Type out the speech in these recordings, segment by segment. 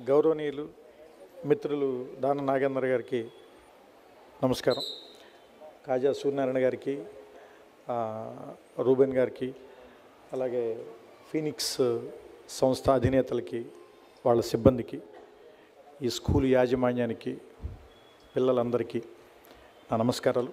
గౌరవనీయులు మిత్రులు దాన నాగేంద్ర గారికి నమస్కారం కాజా సూర్యనారాయణ గారికి ఆ, రూబెన్ గారికి అలాగే ఫీనిక్స్ సంస్థ అధినేతలకి వాళ్ళ సిబ్బందికి ఈ స్కూల్ యాజమాన్యానికి పిల్లలందరికీ నా నమస్కారాలు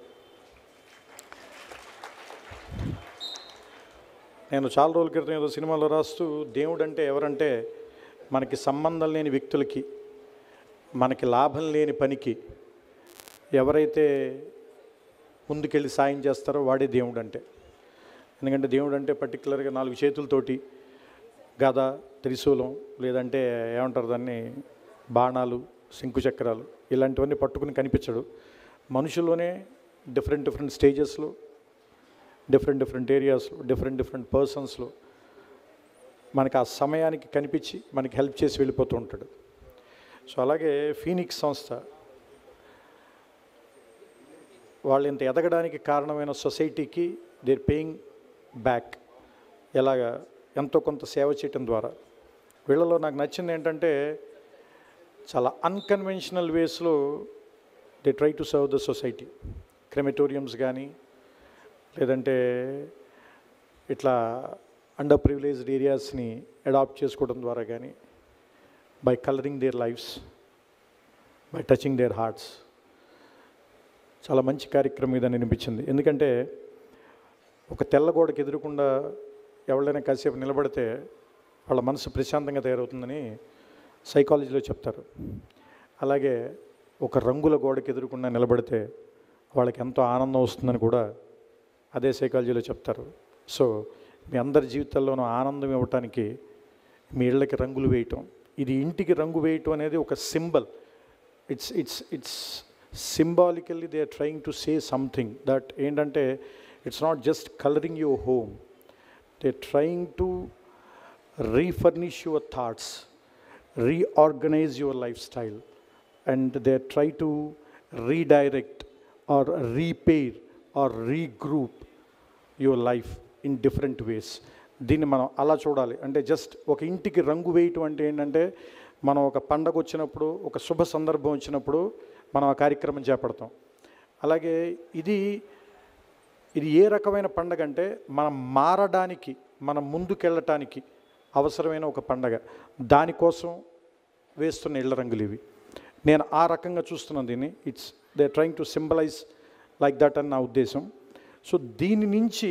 నేను చాలా రోజుల క్రితం ఏదో సినిమాలో రాస్తూ దేవుడు అంటే ఎవరంటే మనకి సంబంధం లేని వ్యక్తులకి మనకి లాభం లేని పనికి ఎవరైతే ముందుకెళ్ళి సాయం చేస్తారో వాడే దేవుడు అంటే ఎందుకంటే దేవుడు అంటే పర్టికులర్గా నాలుగు చేతులతోటి గద త్రిశూలం లేదంటే ఏమంటారు దాన్ని బాణాలు శంకుచక్రాలు ఇలాంటివన్నీ పట్టుకుని కనిపించడు మనుషుల్లోనే డిఫరెంట్ డిఫరెంట్ స్టేజెస్లో డిఫరెంట్ డిఫరెంట్ ఏరియాస్లో డిఫరెంట్ డిఫరెంట్ పర్సన్స్లో మనకి ఆ సమయానికి కనిపించి మనకి హెల్ప్ చేసి వెళ్ళిపోతూ ఉంటాడు సో అలాగే ఫీనిక్స్ సంస్థ వాళ్ళు ఇంత ఎదగడానికి కారణమైన సొసైటీకి దేర్ పేయింగ్ బ్యాక్ ఎలాగా ఎంతో కొంత సేవ చేయటం ద్వారా వీళ్ళలో నాకు నచ్చింది ఏంటంటే చాలా అన్కన్వెన్షనల్ వేస్లో they try to serve the society crematoriums కానీ లేదంటే ఇట్లా అండర్ ప్రివిలేజ్డ్ ఏరియాస్ని అడాప్ట్ చేసుకోవడం ద్వారా కానీ by colouring their lifes by touching their hearts చాలా మంచి కార్యక్రమం ఇదని అనిపించింది ఎందుకంటే ఒక తెల్ల గోడకి ఎదురకుండా ఎవరైనా కాసేపు నిలబడితే వాళ్ళ మనసు ప్రశాంతంగా తయారవుతుందని సైకాలజీలో చెప్తారు అలాగే ఒక రంగుల గోడకి ఎదురకుండా నిలబడితే వాళ్ళకి ఎంతో ఆనందం వస్తుందని కూడా అదే సైకాలజీలో చెప్తారు సో మీ అందరి జీవితాల్లోనూ ఆనందం ఇవ్వటానికి మీ ఇళ్ళకి రంగులు వేయటం ఇది ఇంటికి రంగు వేయటం అనేది ఒక symbol it's it's it's symbolically they are trying to say something that ఏంటంటే it's not just colouring your home they trying to refurnish your thoughts reorganize your lifestyle and they try to redirect or repair or regroup your life in different ways దీన్ని మనం అలా చూడాలి అంటే just ఒక ఇంటికి రంగు వేయటం అంటే ఏంటంటే మనం ఒక పండగ వచ్చినప్పుడు ఒక శుభ సందర్భం వచ్చినప్పుడు మనం ఆ కార్యక్రమం చేపడతాం అలాగే ఇది ఇది ఏ రకమైన పండగ అంటే మనం మారడానికి మనం ముందుకెళ్ళటానికి అవసరమైన ఒక పండగ దానికోసం వేస్తున్న ఇళ్ల రంగులు ఇవి నేను ఆ రకంగా చూస్తున్నాను దీన్ని it's they trying to symbolize like that అని నా ఉద్దేశం సో దీని నుంచి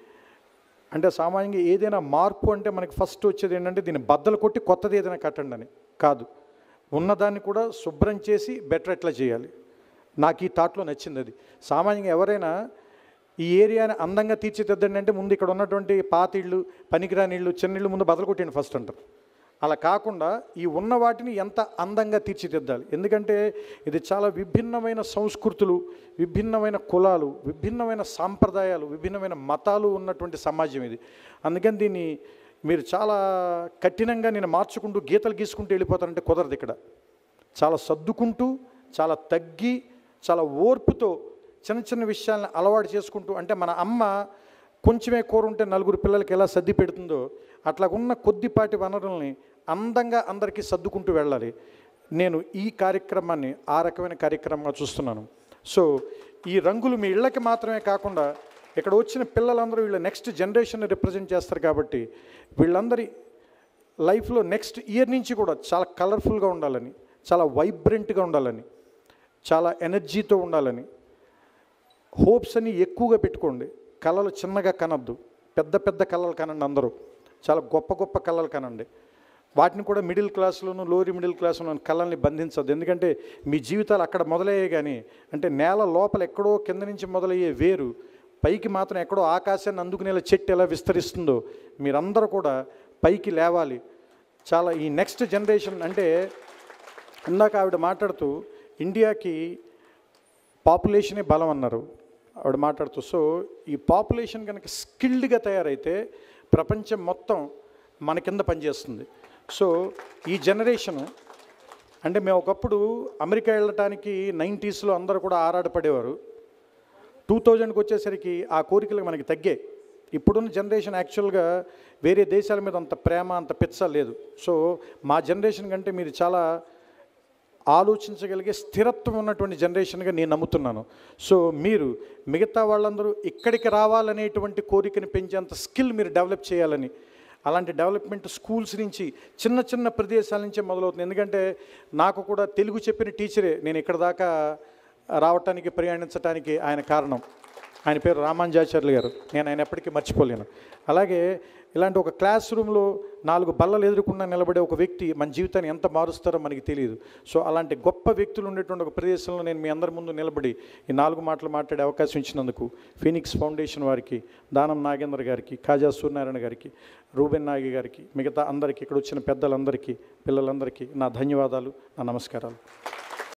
అంటే సామాన్యంగా ఏదైనా మార్పు అంటే మనకి ఫస్ట్ వచ్చేది ఏంటంటే దీన్ని బద్దలు కొట్టి కొత్తది ఏదైనా కట్టండి అని కాదు ఉన్నదాన్ని కూడా శుభ్రం చేసి బెటర్ ఎట్లా చేయాలి నాకు ఈ థాట్లో నచ్చింది అది సామాన్యంగా ఎవరైనా ఈ ఏరియాని అందంగా తీర్చిదిద్దండి అంటే ముందు ఇక్కడ ఉన్నటువంటి పాత ఇళ్ళు పనికిరాని ఇళ్ళు చిన్న ఇళ్ళు ముందు బదలు కొట్టండి ఫస్ట్ అంటారు అలా కాకుండా ఈ ఉన్న వాటిని ఎంత అందంగా తీర్చిదిద్దాలి ఎందుకంటే ఇది చాలా విభిన్నమైన సంస్కృతులు విభిన్నమైన కులాలు విభిన్నమైన సాంప్రదాయాలు విభిన్నమైన మతాలు ఉన్నటువంటి సమాజం ఇది అందుకని దీన్ని మీరు చాలా కఠినంగా నేను మార్చుకుంటూ గీతలు గీసుకుంటూ వెళ్ళిపోతారంటే కుదరదు ఇక్కడ చాలా సర్దుకుంటూ చాలా తగ్గి చాలా ఓర్పుతో చిన్న చిన్న విషయాలను అలవాటు చేసుకుంటూ అంటే మన అమ్మ కొంచెమే కూర ఉంటే నలుగురు పిల్లలకి ఎలా సర్ది పెడుతుందో అట్లా ఉన్న కొద్దిపాటి వనరుల్ని అందంగా అందరికీ సర్దుకుంటూ వెళ్ళాలి నేను ఈ కార్యక్రమాన్ని ఆ రకమైన కార్యక్రమంగా చూస్తున్నాను సో ఈ రంగులు మీ ఇళ్ళకి మాత్రమే కాకుండా ఇక్కడ వచ్చిన పిల్లలందరూ వీళ్ళ నెక్స్ట్ జనరేషన్ రిప్రజెంట్ చేస్తారు కాబట్టి వీళ్ళందరి లైఫ్లో నెక్స్ట్ ఇయర్ నుంచి కూడా చాలా కలర్ఫుల్గా ఉండాలని చాలా వైబ్రెంట్గా ఉండాలని చాలా ఎనర్జీతో ఉండాలని హోప్స్ అని ఎక్కువగా పెట్టుకోండి కళలు చిన్నగా కనద్దు పెద్ద పెద్ద కళలు కనండి అందరూ చాలా గొప్ప గొప్ప కళలు కనండి వాటిని కూడా మిడిల్ క్లాస్లోను లోరీ మిడిల్ క్లాస్లోను కళల్ని బంధించద్దు ఎందుకంటే మీ జీవితాలు అక్కడ మొదలయ్యే కానీ అంటే నేల లోపల ఎక్కడో కింద నుంచి మొదలయ్యే వేరు పైకి మాత్రం ఎక్కడో ఆకాశాన్ని అందుకునేలా చెట్టు ఎలా విస్తరిస్తుందో మీరందరూ కూడా పైకి లేవాలి చాలా ఈ నెక్స్ట్ జనరేషన్ అంటే ఇందాక ఆవిడ మాట్లాడుతూ ఇండియాకి పాపులేషనే బలం అన్నారు ఆవిడ మాట్లాడుతూ సో ఈ పాపులేషన్ కనుక స్కిల్డ్గా తయారైతే ప్రపంచం మొత్తం మన కింద పనిచేస్తుంది సో ఈ జనరేషను అంటే మేము ఒకప్పుడు అమెరికా వెళ్ళటానికి నైంటీస్లో అందరూ కూడా ఆరాటపడేవారు టూ థౌజండ్కి వచ్చేసరికి ఆ కోరికలు మనకి తగ్గాయి ఇప్పుడున్న జనరేషన్ యాక్చువల్గా వేరే దేశాల మీద అంత ప్రేమ అంత పిచ్చ లేదు సో మా జనరేషన్ కంటే మీరు చాలా ఆలోచించగలిగే స్థిరత్వం ఉన్నటువంటి జనరేషన్గా నేను నమ్ముతున్నాను సో మీరు మిగతా వాళ్ళందరూ ఇక్కడికి రావాలనేటువంటి కోరికని పెంచేంత స్కిల్ మీరు డెవలప్ చేయాలని అలాంటి డెవలప్మెంట్ స్కూల్స్ నుంచి చిన్న చిన్న ప్రదేశాల నుంచే మొదలవుతుంది ఎందుకంటే నాకు కూడా తెలుగు చెప్పిన టీచరే నేను ఇక్కడ దాకా రావటానికి ప్రయాణించడానికి ఆయన కారణం ఆయన పేరు రామాంజాచార్యులు గారు నేను ఆయన ఎప్పటికీ మర్చిపోలేను అలాగే ఇలాంటి ఒక క్లాస్ రూమ్లో నాలుగు బల్లలు ఎదుర్కొన్న నిలబడే ఒక వ్యక్తి మన జీవితాన్ని ఎంత మారుస్తారో మనకి తెలియదు సో అలాంటి గొప్ప వ్యక్తులు ఉండేటువంటి ఒక ప్రదేశంలో నేను మీ అందరి ముందు నిలబడి ఈ నాలుగు మాటలు మాట్లాడే అవకాశం ఇచ్చినందుకు ఫీనిక్స్ ఫౌండేషన్ వారికి దానం నాగేంద్ర గారికి కాజా సూర్యనారాయణ గారికి రూబెన్ నాగి గారికి మిగతా అందరికీ ఇక్కడ వచ్చిన పెద్దలందరికీ పిల్లలందరికీ నా ధన్యవాదాలు నా నమస్కారాలు